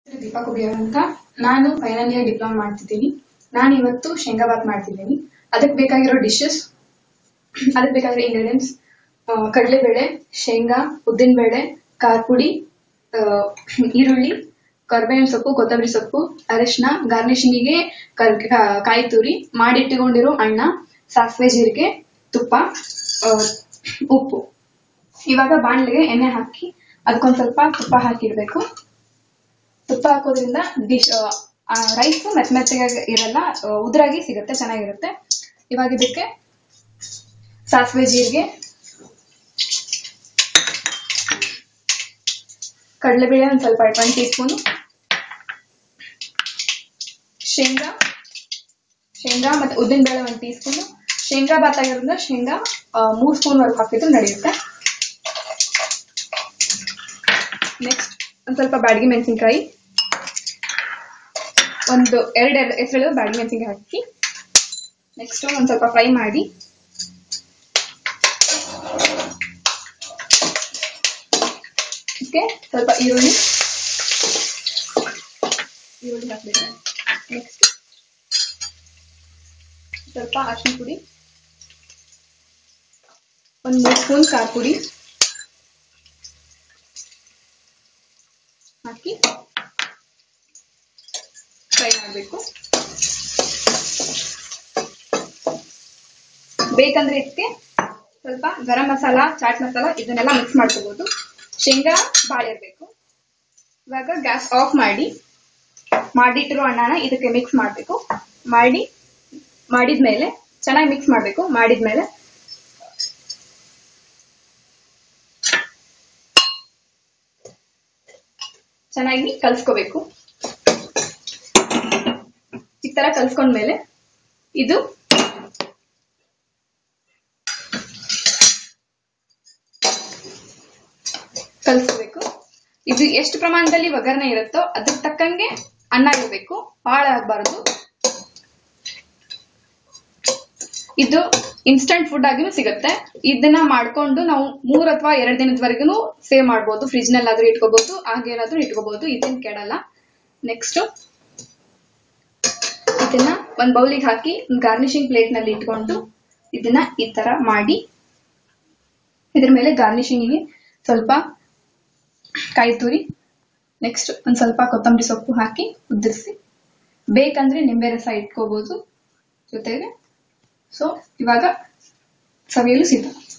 ದೀಪಾ ಕುಬಿಯರ್ ಅಂತ ನಾನು final year diploma ಮಾಡ್ತಿದ್ದೀನಿ ನಾನು ಇವತ್ತು ಶೇಂಗಾ ಬಾತ್ ಮಾಡ್ತಿದ್ದೀನಿ ಅದಕ್ಕೆ ಬೇಕಾಗಿರೋ ಡಿಶಸ್ ಅದಕ್ಕೆ ಬೇಕಾಗಿರೋ ಇಂಗ್ರೀಡಿಯೆಂಟ್ಸ್ ಕಡಲೆಬೇಳೆ ಶೇಂಗಾ ಉದ್ದಿನಬೇಳೆ ಖಾರ ಪುಡಿ ಆ, ಈರುಳ್ಳಿ ಕರ್ಬೇವಿನ ಸೊಪ್ಪು ಕೊತ್ತಂಬರಿ ಸೊಪ್ಪು ಅರಿಶಿನ ಗಾರ್ನಿಶಿಂಗಿಗೆ ಕರ್ ಕಾ- ಕಾಯಿ ತುರಿ ಮಾಡಿಟ್ಟುಕೊಂಡಿರೋ ಅಣ್ಣ ಸಾಸಿವೆ ಜೀರಿಗೆ ತುಪ್ಪ ಆ, ಉಪ್ಪು ಇವಾಗ ಬಾಣಲೆಗೆ ಎಣ್ಣೆ ಹಾಕಿ ಅದಕ್ಕೊಂದ್ ಸ್ವಲ್ಪ ತುಪ್ಪ ಹಾಕಿಡ್ಬೇಕು ತುಪ್ಪ ಹಾಕೋದ್ರಿಂದ ಡಿಶ್ ರೈಸ್ ಮೆತ್ತ ಮೆತ್ತಗೆ ಇರಲ್ಲ ಆ, ಉದುರಾಗಿ ಸಿಗುತ್ತೆ ಚೆನ್ನಾಗಿರುತ್ತೆ ಇವಾಗ ಇದಕ್ಕೆ ಸಾಸಿವೆ ಜೀರಿಗೆ ಕಡಲೆಬೇಳೆ ಒಂದು ಸ್ವಲ್ಪ ಒನ್ ಟೀ ಸ್ಪೂನು ಶೇಂಗಾ ಶೇಂಗಾ ಮತ್ತೆ ಉದ್ದಿನ ಬೇಳೆ ಒಂದು ಟೀ ಸ್ಪೂನು ಶೇಂಗಾ ಬಾತ್ ಆಗಿರೋದ್ರಿಂದ ಶೇಂಗಾ ಆ, ಮೂರ್ ಸ್ಪೂನ್ ವರೆಗೂ ಹಾಕಿದ್ರು ನಡೆಯುತ್ತೆ ನೆಕ್ಸ್ಟ್ ಒಂದ್ ಸ್ವಲ್ಪ ಬ್ಯಾಡಗಿ ಮೆಣಸಿನ್ಕಾಯಿ ಒಂದು ಎರಡು ಹೆಸರು ಬ್ಯಾಡಗಿ ಮೆಣಸಿನ್ಕಾಯಿ ಹಾಕಿ ನೆಕ್ಸ್ಟ್ ಒಂದ್ ಸ್ವಲ್ಪ ಫ್ರೈ ಮಾಡಿ ಇದಕ್ಕೆ ಸ್ವಲ್ಪ ಈರುಳ್ಳಿ ಈರುಳ್ಳಿ ಹಾಕ್ಬೇಕು ನೆಕ್ಸ್ಟ್ ಸ್ವಲ್ಪ ಅರಿಶಿನ ಪುಡಿ ಒಂದು ಮೂರು ಸ್ಪೂನ್ ಖಾರ ಪುಡಿ ಹಾಕಿ ಫ್ರೈ ಮಾಡಬೇಕು ಬೇಕಂದ್ರೆ ಇದಕ್ಕೆ ಸ್ವಲ್ಪ ಗರಂ ಮಸಾಲ ಚಾಟ್ ಮಸಾಲ ಇದನ್ನೆಲ್ಲ ಮಿಕ್ಸ್ ಮಾಡ್ಕೋಬಹುದು ಶೇಂಗಾ ಬಾಳ ಇರಬೇಕು ಇವಾಗ ಗ್ಯಾಸ್ ಆಫ್ ಮಾಡಿ ಮಾಡಿಟ್ಟಿರೋ ಅಣ್ಣನ ಇದಕ್ಕೆ ಮಿಕ್ಸ್ ಮಾಡಬೇಕು ಮಾಡಿ ಮಾಡಿದ್ಮೇಲೆ ಚೆನ್ನಾಗಿ ಮಿಕ್ಸ್ ಮಾಡಬೇಕು ಮಾಡಿದ್ಮೇಲೆ ಚೆನ್ನಾಗಿ ಕಲ್ಸ್ಕೋಬೇಕು ಈ ತರ ಕಲ್ಸ್ಕೊಂಡ್ಮೇಲೆ ಇದು ಕಲ್ಸ್ಕೋಬೇಕು ಇದು ಎಷ್ಟು ಪ್ರಮಾಣದಲ್ಲಿ ಒಗ್ಗರಣೆ ಇರುತ್ತೋ ಅದಕ್ಕೆ ತಕ್ಕಂಗೆ ಅನ್ನ ಇರಬೇಕು ಭಾಳ ಆಗಬಾರದು ಇದು ಇನ್ಸ್ಟಂಟ್ ಫುಡ್ ಆಗಿನೂ ಸಿಗುತ್ತೆ ಇದನ್ನ ಮಾಡ್ಕೊಂಡು ನಾವು ಮೂರ್ ಅಥವಾ ಎರಡ್ ದಿನದವರೆಗೂ ಸೇವ್ ಮಾಡ್ಬೋದು ಫ್ರಿಜ್ ನಲ್ಲಾದ್ರೂ ಇಟ್ಕೋಬಹುದು ಹಾಗೇನಾದ್ರೂ ಇಟ್ಕೋಬಹುದು ಇದನ್ನ ಕೆಡಲ್ಲ ನೆಕ್ಸ್ಟ್ ಇದನ್ನ ಒಂದ್ ಬೌಲಿಗೆ ಹಾಕಿ ಗಾರ್ನಿಶಿಂಗ್ ಪ್ಲೇಟ್ ನಲ್ಲಿ ಇಟ್ಕೊಂಡು ಇದನ್ನ ಈ ತರ ಮಾಡಿ ಇದ್ರ ಮೇಲೆ ಗಾರ್ನಿಶಿಂಗಿಗೆ ಸ್ವಲ್ಪ ಕಾಯಿ ತುರಿ ನೆಕ್ಸ್ಟ್ ಒಂದ್ ಸ್ವಲ್ಪ ಕೊತ್ತಂಬರಿ ಸೊಪ್ಪು ಹಾಕಿ ಉದುರಿಸಿ ಬೇಕಂದ್ರೆ ನಿಂಬೆ ರಸ ಇಟ್ಕೋಬಹುದು ಜೊತೆಗೆ ಸೊ ಇವಾಗ ಸವಿಯಲು ಸಿದ್ಧ